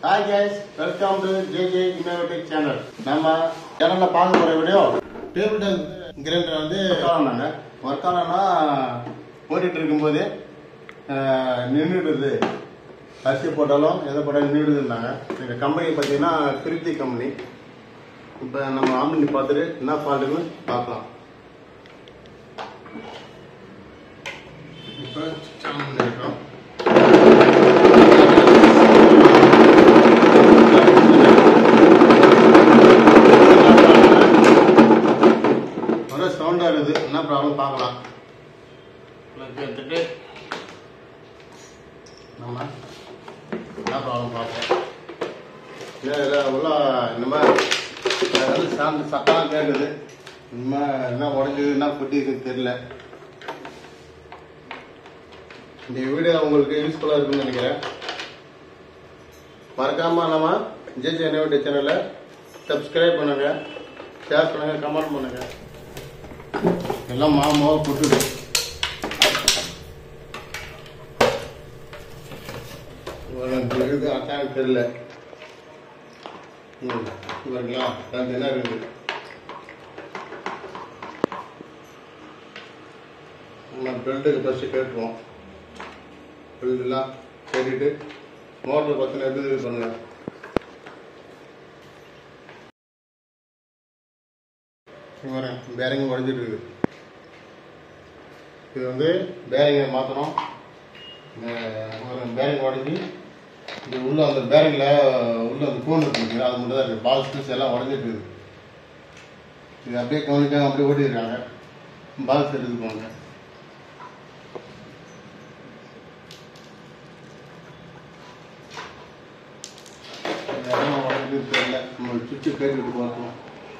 hi guys welcome to JJ innovative channel நம்ம சேனல்ல பார்க்க போற வீடியோ டேபிள் டாப் கிரைண்டர் வந்து ஆனாங்க ஒர்க் ஆனா ஓடிட்டு இருக்கும்போது நின்றுடுது அரிசி போட்டாலும் எதை போட்டாலும் நின்றுடுதுன்னாங்க எங்கள் கம்பெனி பார்த்தீங்கன்னா திருப்தி கம்பெனி இப்போ நம்ம ஆன் பண்ணி பார்த்துட்டு என்ன ஃபால்ட்டுன்னு பார்க்கலாம் இப்போ ஆன் பண்ணிருக்கோம் ஒரே சவுண்டா இருக்குது என்ன ப்ராப்ளம் பார்க்கலாம் பிளக் எடுத்துட்டு நம்ம என்ன ப்ராப்ளம் பார்ப்போம் ஏன் இதில் உள்ள இந்த மாதிரி அதாவது சாந்து சத்தம் கேட்குது இந்த மாதிரி என்ன உடஞ்சது என்ன கொட்டிக்குன்னு தெரியல இந்த வீடியோ உங்களுக்கு யூஸ்ஃபுல்லாக இருக்குன்னு நினைக்கிறேன் மறக்காம நம்ம ஜேஜே நேவட்டி சேனலை சப்ஸ்கிரைப் பண்ணுங்க ஷேர் பண்ணுங்க கமெண்ட் பண்ணுங்க எல்லாம் மாமாவை கொட்டுது இருக்குது அட்டான்னு தெரியல ம் இவங்களா ரெண்டு என்ன இருக்குது நம்ம பெல்ட்டுக்கு ஃபஸ்ட்டு கேட்டுருவோம் பெல்ட்லாம் கேட்டுட்டு மோட்டர் பற்றின எப்படி இது பண்ணுங்க வரேன் பேரிங் உடஞ்சிட்டு இருக்குது இது வந்து பேரிங்கை மாற்றணும் பேரிங் உடஞ்சி இது உள்ள அந்த பேரிங்கில் உள்ள அந்த கூண்டு இருக்கு அது மட்டும் தான் இருக்குது பால்ஸ் பீஸ் எல்லாம் உடஞ்சிட்டு இருக்குது இது அப்படியே கவனிக்காம அப்படியே ஓட்டிருக்காங்க பால்ஸ் எடுத்து போங்க இடம் உடஞ்சது தெரியல நம்ம சுவிட்சு கேட்டுட்டு பார்க்கலாம்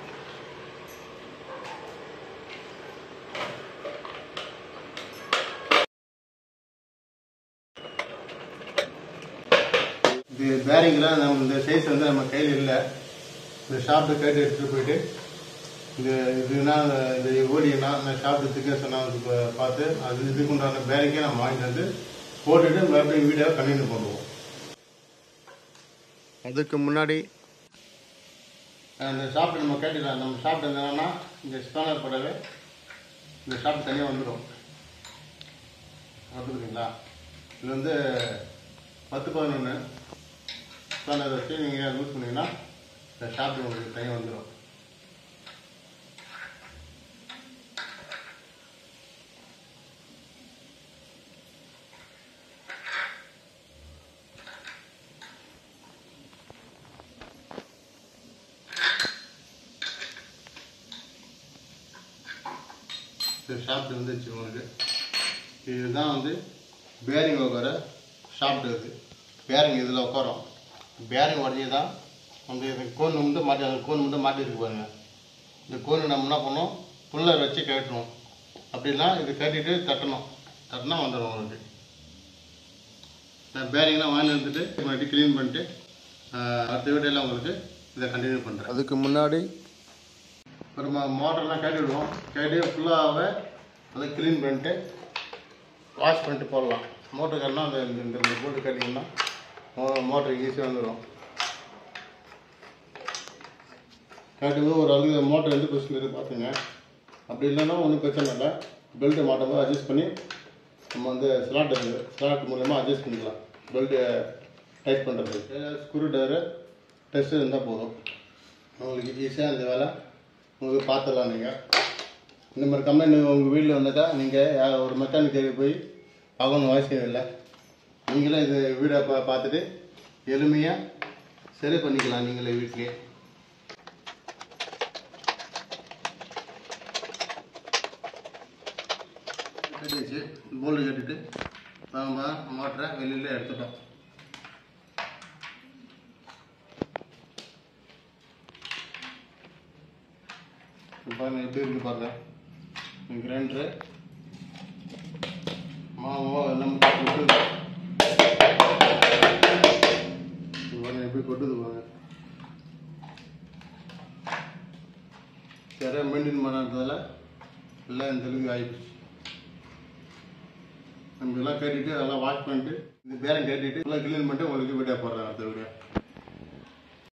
இது பேரிங்லாம் நம்ம இந்த சைஸ் வந்து நம்ம கையில் இல்லை இந்த ஷாப்ல கேட்டு எடுத்துட்டு போயிட்டு இது இதுனா இந்த ஓடினா இந்த ஷாப்ல திக்க சொன்னா வந்து பார்த்து அது இதுக்கு உண்டான பேரிங்கை நம்ம வாங்கிட்டு வந்து போட்டுட்டு மறுபடியும் வீடியோ கண்டினியூ பண்ணுவோம் அதுக்கு முன்னாடி அந்த ஷாப்பில் நம்ம கேட்டுக்கலாம் நம்ம ஷாப் என்னன்னா இந்த ஸ்பேனர் போடவே இந்த ஷாப் தனியாக வந்துடும் பார்த்துக்கிறீங்களா இது வந்து பத்து பதினொன்று ஸ்பேனர் வச்சு நீங்கள் யூஸ் பண்ணீங்கன்னா இந்த ஷாப் உங்களுக்கு தனியாக வந்துடும் இந்த ஷாப்ட் வந்துச்சு உங்களுக்கு இதுதான் வந்து பேரிங் உட்கார ஷாப்ட் இது பேரிங் இதில் உட்காரும் பேரிங் உடஞ்சி தான் அந்த இது கோன் வந்து மாட்டி அந்த கோன் வந்து மாட்டிருக்கு பாருங்க இந்த கோன் நம்ம என்ன பண்ணோம் புல்லர் வச்சு கட்டணும் அப்படின்னா இது கட்டிட்டு தட்டணும் தட்டினா வந்துடும் உங்களுக்கு நான் பேரிங்லாம் வாங்கி வந்துட்டு மறுபடியும் க்ளீன் பண்ணிட்டு ஆஹ், அடுத்த வீடியோவில் உங்களுக்கு இதை கண்டினியூ பண்ணுறேன் அதுக்கு முன்னாடி ஒரு மோட்டர்லாம் கட்டி விடுவோம் கட்டி ஃபுல்லாக அதை க்ளீன் பண்ணிட்டு வாஷ் பண்ணிட்டு போடலாம் மோட்டர் கட்டினா அந்த இந்த இந்த போட்டு கட்டிங்கன்னா மோட்டர் ஈஸியாக வந்துடும் கட்டும்போது ஒரு அளவுக்கு மோட்டர் எந்த பிரச்சனை இருக்குது பார்த்துங்க அப்படி இல்லைன்னா ஒன்றும் பிரச்சனை இல்லை பெல்ட்டை மாட்டும் போது அட்ஜஸ்ட் பண்ணி நம்ம வந்து ஸ்லாட் இருக்குது ஸ்லாட் மூலயமா அட்ஜஸ்ட் பண்ணிக்கலாம் பெல்ட்டு டைட் பண்ணுறதுக்கு ஸ்க்ரூ டயரு டெஸ்ட் இருந்தால் போதும் உங்களுக்கு ஈஸியாக அந்த வேலை உங்களுக்கு பார்த்துடலாம் நீங்கள் இந்த மாதிரி கம்ப்ளைண்ட் உங்கள் வீட்டில் வந்தாக்கா நீங்கள் ஒரு மெக்கானிக் தேடி போய் பார்க்கணும் அவசியம் இல்லை நீங்களே இது வீடை பா பார்த்துட்டு எளிமையாக சரி பண்ணிக்கலாம் நீங்களே வீட்லேயே கட்டிச்சு போல்டு கட்டிட்டு நம்ம மோட்டரை வெளியில் எடுத்துட்டோம் இப்ப பாருங்க எப்படி இருக்கு பாருங்க கிரைண்டரு மாவோ எல்லாம் கொட்டுது இது பாருங்க எப்படி கொட்டுது பாருங்க சரியாக மெயின்டைன் பண்ணாததால எல்லாம் இந்த அளவுக்கு ஆயிடுச்சு நம்ம இதெல்லாம் கேட்டுட்டு அதெல்லாம் வாஷ் பண்ணிட்டு இந்த பேரம் கேட்டுட்டு எல்லாம் க்ளீன் பண்ணிட்டு உங்களுக்கு வீடியோ போடுறேன் அடுத்த